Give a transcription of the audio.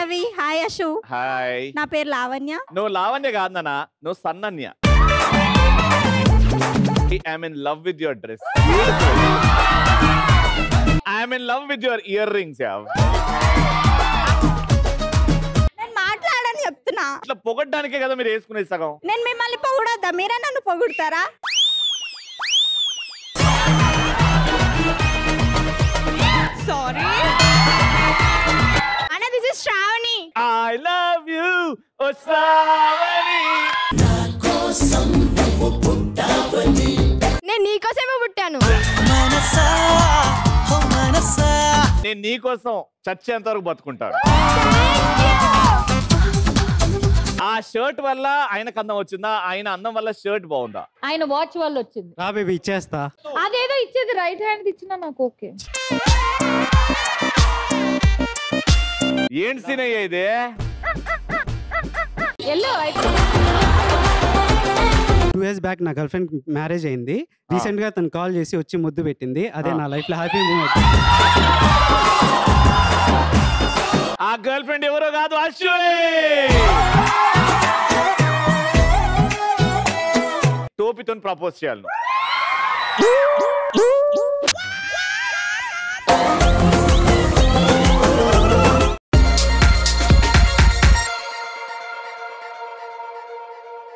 Ravi hi అశు hi నా పేరు లావణ్య నువ్వు లావణ్య కాదు నాన్న నువ్వు సన్నన్య I'm in love with your dress I'm in love with your earrings నేను మాట్లాడని చెప్తున్నా ఇట్లా పొగడ్డానికే కదా మీరు వేసుకునేది సగం నేను మిమ్మల్ని పొగడొద్దా మీరే నన్ను పొగుడతారా సారీ అన్న this is Shravani I love you ఓ శ్రావణి నేను నీకోసమే పుట్టాను నేను నీకోసం చచ్చేంత వరకు బతుకుంటాను ఆ షర్ట్ వల్ల ఆయనకు అందం వచ్చిందా ఆయన అందం వల్ల షర్ట్ బాగుందా ఆయన వాచ్ వల్ల వచ్చింది రా బేబీ ఇచ్చేస్తా అదేదో ఇచ్చేది రైట్ హ్యాండ్ ఇచ్చినా నాకు ఓకే ఏంటి సీన్ అయ్యా ఇది ఎల్లో టూ ఇయర్స్ బ్యాక్ నా గర్ల్ ఫ్రెండ్ మ్యారేజ్ అయింది రీసెంట్ గా తను కాల్ చేసి వచ్చి ముద్దు పెట్టింది అదే నా లైఫ్ లో హ్యాపీ మూమెంట్ ఆ గర్ల్ ఫ్రెండ్ ఎవరో కాదు అశ్విని టోపీతో ప్రపోజ్ చేయాలి నువ్వు.